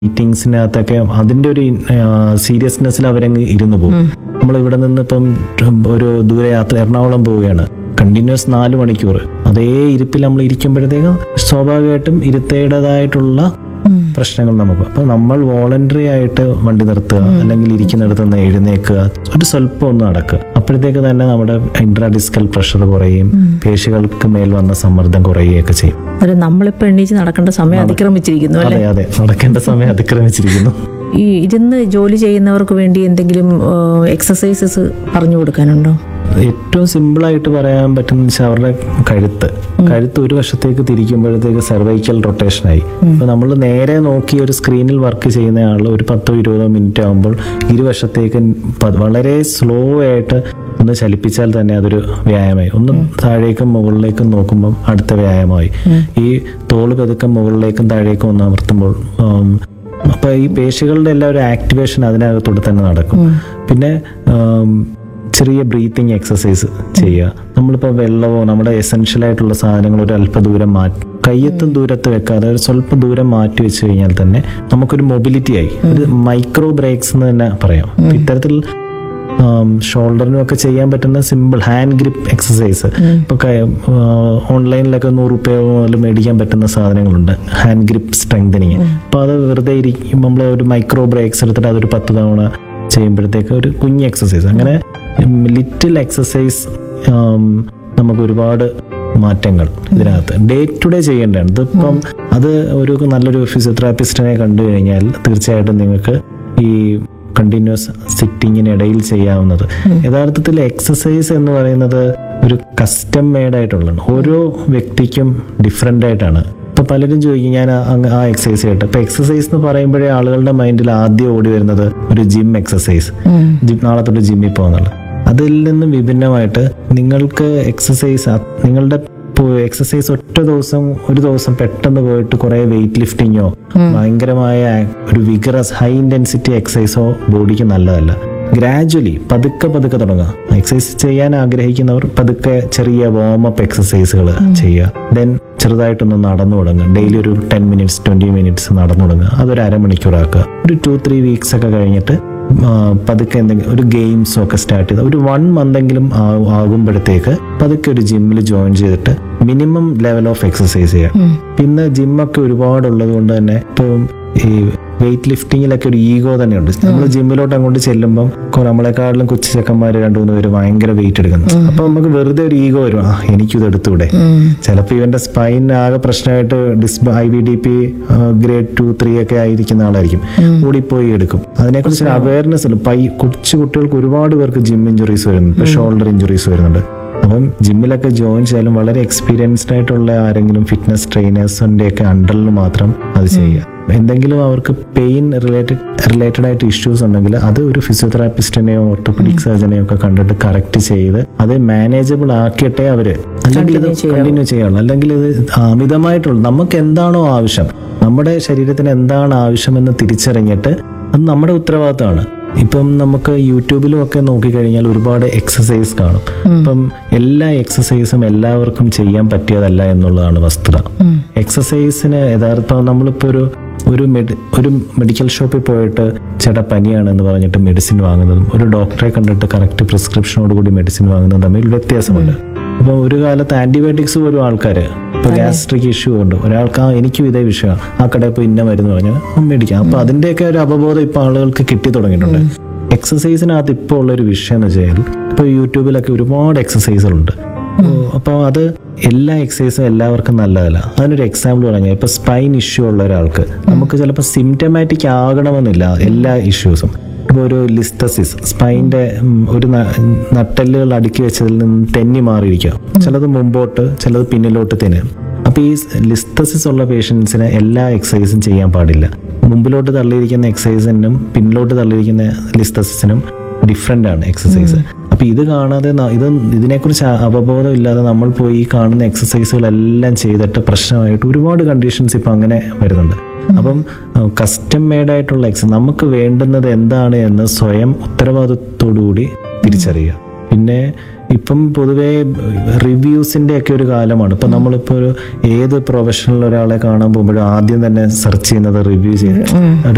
മീറ്റിങ്സിനകത്തൊക്കെ അതിന്റെ ഒരു സീരിയസ്നെസ്സിൽ അവരങ്ങ് ഇരുന്നു പോകും നമ്മൾ ഇവിടെ നിന്ന് ഇപ്പം ഒരു ദൂരയാത്ര എറണാകുളം പോവുകയാണ് കണ്ടിന്യൂസ് നാല് മണിക്കൂർ അതേ ഇരിപ്പിൽ നമ്മൾ ഇരിക്കുമ്പോഴത്തേക്കും സ്വാഭാവികമായിട്ടും ഇരുത്തേണ്ടതായിട്ടുള്ള പ്രശ്നങ്ങൾ നമുക്ക് അപ്പൊ നമ്മൾ വോളണ്ടറി ആയിട്ട് വണ്ടി നിർത്തുക അല്ലെങ്കിൽ ഇരിക്കുന്നിടത്ത് നിന്ന് എഴുന്നേക്കുക ഒരു സ്വല്പം ഒന്ന് നടക്കുക അപ്പോഴത്തേക്ക് തന്നെ നമ്മുടെ ഇൻട്രാഡിസ്കൽ പ്രഷർ കുറയും പേശികൾക്ക് മേൽ വന്ന സമ്മർദ്ദം കുറയുകയൊക്കെ ചെയ്യും ഒരു നമ്മളിപ്പോ എണ്ണീച്ച് നടക്കേണ്ട സമയം അതിക്രമിച്ചിരിക്കുന്നു അല്ലെ അതെ അതെ നടക്കേണ്ട സമയം അതിക്രമിച്ചിരിക്കുന്നു ഈ ഇരുന്ന് ജോലി ചെയ്യുന്നവർക്ക് വേണ്ടി എന്തെങ്കിലും എക്സസൈസസ് പറഞ്ഞു കൊടുക്കാനുണ്ടോ ഏറ്റവും സിമ്പിൾ ആയിട്ട് പറയാൻ പറ്റുന്ന വെച്ചാൽ അവരുടെ കഴുത്ത് കഴുത്ത് ഒരു വശത്തേക്ക് തിരിക്കുമ്പോഴത്തേക്ക് സെർവൈക്കൽ റൊട്ടേഷനായി അപ്പൊ നമ്മൾ നേരെ നോക്കി ഒരു സ്ക്രീനിൽ വർക്ക് ചെയ്യുന്ന ആൾ ഒരു പത്തോ ഇരുപതോ മിനിറ്റ് ആകുമ്പോൾ ഇരുവശത്തേക്ക് പ- വളരെ സ്ലോ ആയിട്ട് ഒന്ന് ചലിപ്പിച്ചാൽ തന്നെ അതൊരു വ്യായാമമായി ഒന്ന് താഴേക്കും മുകളിലേക്കും നോക്കുമ്പോൾ അടുത്ത വ്യായാമമായി ഈ തോള് പതുക്കെ മുകളിലേക്കും താഴേക്കും ഒന്ന് അമർത്തുമ്പോൾ ഉം, അപ്പൊ ഈ പേശികളുടെ എല്ലാ ഒരു ആക്ടിവേഷൻ അതിനകത്തൂടെ തന്നെ നടക്കും പിന്നെ ഉം, ചെറിയ ബ്രീത്തിങ് എക്സസൈസ് ചെയ്യുക നമ്മളിപ്പോൾ വെള്ളമോ നമ്മുടെ എസെൻഷ്യൽ ആയിട്ടുള്ള സാധനങ്ങൾ ഒരു അല്പ ദൂരം മാറ്റി കയ്യെത്തും ദൂരത്ത് വെക്കാതെ ഒരു സ്വല്പ ദൂരം മാറ്റി വെച്ച് കഴിഞ്ഞാൽ തന്നെ നമുക്കൊരു മൊബിലിറ്റി ആയി ഒരു മൈക്രോ ബ്രേക്സ് എന്ന് തന്നെ പറയാം അപ്പൊ ഇത്തരത്തിൽ ഷോൾഡറിനും ഒക്കെ ചെയ്യാൻ പറ്റുന്ന സിമ്പിൾ ഹാൻഡ് ഗ്രിപ്പ് എക്സസൈസ് ഇപ്പൊ ഓൺലൈനിലൊക്കെ നൂറ് രൂപ മുതൽ മേടിക്കാൻ പറ്റുന്ന സാധനങ്ങളുണ്ട് ഹാൻഡ് ഗ്രിപ്പ് സ്ട്രെങ്തനിങ് അപ്പൊ അത് വെറുതെ ഇരിക്കും നമ്മൾ ഒരു മൈക്രോ ബ്രേക്സ് എടുത്തിട്ട് അതൊരു പത്ത് തവണ ചെയ്യുമ്പോഴത്തേക്ക് ഒരു കുഞ്ഞ് എക്സസൈസ് അങ്ങനെ ലിറ്റിൽ എക്സസൈസ് നമുക്ക് ഒരുപാട് മാറ്റങ്ങൾ ഇതിനകത്ത് ഡേ ടു ഡേ ചെയ്യേണ്ടതാണ് ഇതിപ്പം അത് ഒരു നല്ലൊരു ഫിസിയോതെറാപ്പിസ്റ്റിനെ കണ്ടു കഴിഞ്ഞാൽ തീർച്ചയായിട്ടും നിങ്ങൾക്ക് ഈ കണ്ടിന്യൂസ് സിറ്റിങ്ങിനിടയിൽ ചെയ്യാവുന്നത് യഥാർത്ഥത്തിൽ എക്സസൈസ് എന്ന് പറയുന്നത് ഒരു കസ്റ്റം മെയ്ഡ് ആയിട്ടുള്ളതാണ് ഓരോ വ്യക്തിക്കും ഡിഫറെൻ്റ് ആയിട്ടാണ് ഇപ്പൊ പലരും ചോദിക്കും ഞാൻ ആ- അങ്ങ് ആ എക്സസൈസ് ചെയ്യട്ടെ ഇപ്പൊ എക്സസൈസ് എന്ന് പറയുമ്പോഴേ ആളുകളുടെ മൈൻഡിൽ ആദ്യം ഓടി വരുന്നത് ഒരു ജിം എക്സസൈസ് ജിം നാളെ തൊട്ട് ജിമ്മിൽ പോകുന്നുള്ള അതിൽ നിന്നും വിഭിന്നമായിട്ട് നിങ്ങൾക്ക് എക്സസൈസ് നിങ്ങളുടെ എക്സസൈസ് ഒറ്റ ദിവസം ഒരു ദിവസം പെട്ടെന്ന് പോയിട്ട് കുറെ വെയിറ്റ് ലിഫ്റ്റിങ്ങോ ഭയങ്കരമായ ഒരു വിഗറസ് ഹൈ ഇന്റൻസിറ്റി എക്സസൈസോ ബോഡിക്ക് നല്ലതല്ല ഗ്രാജുവലി പതുക്കെ പതുക്കെ തുടങ്ങുക എക്സസൈസ് ചെയ്യാൻ ആഗ്രഹിക്കുന്നവർ പതുക്കെ ചെറിയ വാം അപ്പ് എക്സസൈസുകൾ ചെയ്യുക ദെൻ ചെറുതായിട്ടൊന്ന് നടന്നു തുടങ്ങുക ഡെയിലി ഒരു ടെൻ മിനിറ്റ്സ് ട്വന്റി മിനിറ്റ്സ് നടന്നു തുടങ്ങുക അതൊരു അരമണിക്കൂറാക്കുക ഒരു ടു ത്രീ വീക്സ് ഒക്കെ കഴിഞ്ഞിട്ട് ആ, പതുക്കെ എന്തെങ്കിലും ഒരു ഗെയിംസും ഒക്കെ സ്റ്റാർട്ട് ചെയ്ത് ഒരു വൺ മന്തെങ്കിലും ആകുമ്പോഴത്തേക്ക് പതുക്കെ ഒരു ജിമ്മിൽ ജോയിൻ ചെയ്തിട്ട് മിനിമം ലെവൽ ഓഫ് എക്സസൈസ് ചെയ്യാം പിന്നെ ജിമ്മൊക്കെ ഒരുപാടുള്ളത് കൊണ്ട് തന്നെ ഇപ്പം ഈ വെയിറ്റ് ലിഫ്റ്റിങ്ങിലൊക്കെ ഒരു ഈഗോ തന്നെയുണ്ട് നമ്മൾ ജിമ്മിലോട്ട് അങ്ങോട്ട് ചെല്ലുമ്പം കൊ- നമ്മളെക്കാട്ടിലും കൊച്ചു ചെക്കന്മാർ രണ്ടു മൂന്ന് പേര് ഭയങ്കര വെയിറ്റ് എടുക്കുന്നു അപ്പൊ നമുക്ക് വെറുതെ ഒരു ഈഗോ വരും ആ എനിക്കിത് എടുത്തൂടെ ചിലപ്പോൾ ഇവന്റെ സ്പൈൻ ആകെ പ്രശ്നമായിട്ട് disc I V D P grade two three ഒക്കെ ആയിരിക്കുന്ന ആളായിരിക്കും ഓടിപ്പോയി എടുക്കും അതിനെക്കുറിച്ച് അവയർനെസ് ഉണ്ട് പൈ കൊച്ചു കുട്ടികൾക്ക് ഒരുപാട് പേർക്ക് ജിം ഇഞ്ചുറീസ് വരുന്നുണ്ട് ഇപ്പൊ ഷോൾഡർ ഇഞ്ചുറീസ് വരുന്നുണ്ട് അപ്പം ജിമ്മിലൊക്കെ ജോയിൻ ചെയ്യാലും വളരെ എക്സ്പീരിയൻസ്ഡ് ആയിട്ടുള്ള ആരെങ്കിലും ഫിറ്റ്നസ് ട്രെയിനേഴ്സിന്റെ ഒക്കെ അണ്ടറിൽ മാത്രം അത് ചെയ്യുക എന്തെങ്കിലും അവർക്ക് പെയിൻ റിലേറ്റഡ് റിലേറ്റഡ് ആയിട്ട് ഇഷ്യൂസ് ഉണ്ടെങ്കിൽ അത് ഒരു ഫിസിയോതെറാപ്പിസ്റ്റിനെയോ ഓർത്തോപെഡിക് സർജനെയോ ഒക്കെ കണ്ടിട്ട് കറക്റ്റ് ചെയ്ത് അത് മാനേജബിൾ ആക്കിയിട്ടേ അവര് അല്ലെങ്കിൽ ഇത് കണ്ടിന്യൂ ചെയ്യാവുള്ളൂ അല്ലെങ്കിൽ ഇത് അമിതമായിട്ടുള്ള നമുക്ക് എന്താണോ ആവശ്യം നമ്മുടെ ശരീരത്തിന് എന്താണ് ആവശ്യമെന്ന് തിരിച്ചറിഞ്ഞിട്ട് അത് നമ്മുടെ ഉത്തരവാദിത്തമാണ് ഇപ്പം നമുക്ക് യൂട്യൂബിലും ഒക്കെ നോക്കിക്കഴിഞ്ഞാൽ ഒരുപാട് എക്സസൈസ് കാണും ഇപ്പം എല്ലാ എക്സസൈസും എല്ലാവർക്കും ചെയ്യാൻ പറ്റിയതല്ല എന്നുള്ളതാണ് വസ്തുത എക്സസൈസിന് യഥാർത്ഥം നമ്മളിപ്പോൾ ഒരു ഒരു മെഡി ഒരു മെഡിക്കൽ ഷോപ്പിൽ പോയിട്ട് ചേട്ടാ പനിയാണെന്ന് പറഞ്ഞിട്ട് മെഡിസിൻ വാങ്ങുന്നതും ഒരു ഡോക്ടറെ കണ്ടിട്ട് കറക്റ്റ് പ്രിസ്ക്രിപ്ഷനോട് കൂടി മെഡിസിൻ വാങ്ങുന്നതും തമ്മിൽ വ്യത്യാസമുണ്ട് അപ്പോൾ ഒരു കാലത്ത് ആന്റിബയോട്ടിക്സ് പോലും ആൾക്കാർ ഇപ്പോൾ ഗ്യാസ്ട്രിക് ഇഷ്യൂ ഉണ്ട് ഒരാൾക്ക് ആ എനിക്കും ഇതേ വിഷയമാണ് ആ കടയിൽ പോയി ഇന്ന മരുന്ന് പറഞ്ഞാൽ ആ മേടിക്കാം അപ്പോൾ അതിൻ്റെയൊക്കെ ഒരു അവബോധം ഇപ്പോൾ ആളുകൾക്ക് കിട്ടി തുടങ്ങിയിട്ടുണ്ട് എക്സസൈസിനകത്ത് ഇപ്പോൾ ഉള്ള ഒരു വിഷയം എന്ന് വെച്ചാൽ ഇപ്പോൾ യൂട്യൂബിലൊക്കെ ഒരുപാട് എക്സസൈസുകളുണ്ട് അപ്പോൾ അത് എല്ലാ എക്സസൈസും എല്ലാവർക്കും നല്ലതല്ല അതിനൊരു എക്സാമ്പിൾ പറഞ്ഞാൽ ഇപ്പോൾ സ്പൈൻ ഇഷ്യൂ ഉള്ള ഒരാൾക്ക് നമുക്ക് ചിലപ്പോൾ സിംറ്റമാറ്റിക് ആകണമെന്നില്ല എല്ലാ ഇഷ്യൂസും ഇപ്പോൾ ഒരു ലിസ്തസിസ് സ്പൈൻ്റെ ഒരു ന- നട്ടെല്ലുകൾ അടുക്കി വെച്ചതിൽ നിന്ന് തെന്നി മാറിയിരിക്കുക ചിലത് മുമ്പോട്ട് ചിലത് പിന്നിലോട്ട് തെന്നും അപ്പോൾ ഈ ലിസ്തസിസ് ഉള്ള പേഷ്യൻസിന് എല്ലാ എക്സസൈസും ചെയ്യാൻ പാടില്ല മുമ്പിലോട്ട് തള്ളിയിരിക്കുന്ന എക്സസൈസിനും പിന്നിലോട്ട് തള്ളിയിരിക്കുന്ന ലിസ്തസിസിനും ഡിഫറെൻ്റ് ആണ് എക്സസൈസ് അപ്പൊ ഇത് കാണാതെ ന- ഇത് ഇതിനെക്കുറിച്ച് അ- അവബോധം ഇല്ലാതെ നമ്മൾ പോയി ഈ കാണുന്ന എക്സസൈസുകളെല്ലാം ചെയ്തിട്ട് പ്രശ്നമായിട്ട് ഒരുപാട് കണ്ടീഷൻസ് ഇപ്പൊ അങ്ങനെ വരുന്നുണ്ട് അപ്പം കസ്റ്റം മെയ്ഡ് ആയിട്ടുള്ള എക്സ നമുക്ക് വേണ്ടുന്നത് എന്താണ് എന്ന് സ്വയം ഉത്തരവാദിത്തോടുകൂടി തിരിച്ചറിയുക പിന്നെ ഇപ്പം പൊതുവേ റിവ്യൂസിന്റെ ഒക്കെ ഒരു കാലമാണ് ഇപ്പൊ നമ്മളിപ്പോ ഒരു ഏത് പ്രൊഫഷണൽ ഒരാളെ കാണാൻ പോകുമ്പോഴും ആദ്യം തന്നെ സെർച്ച് ചെയ്യുന്നത് റിവ്യൂ ചെയ്ത് ഒരു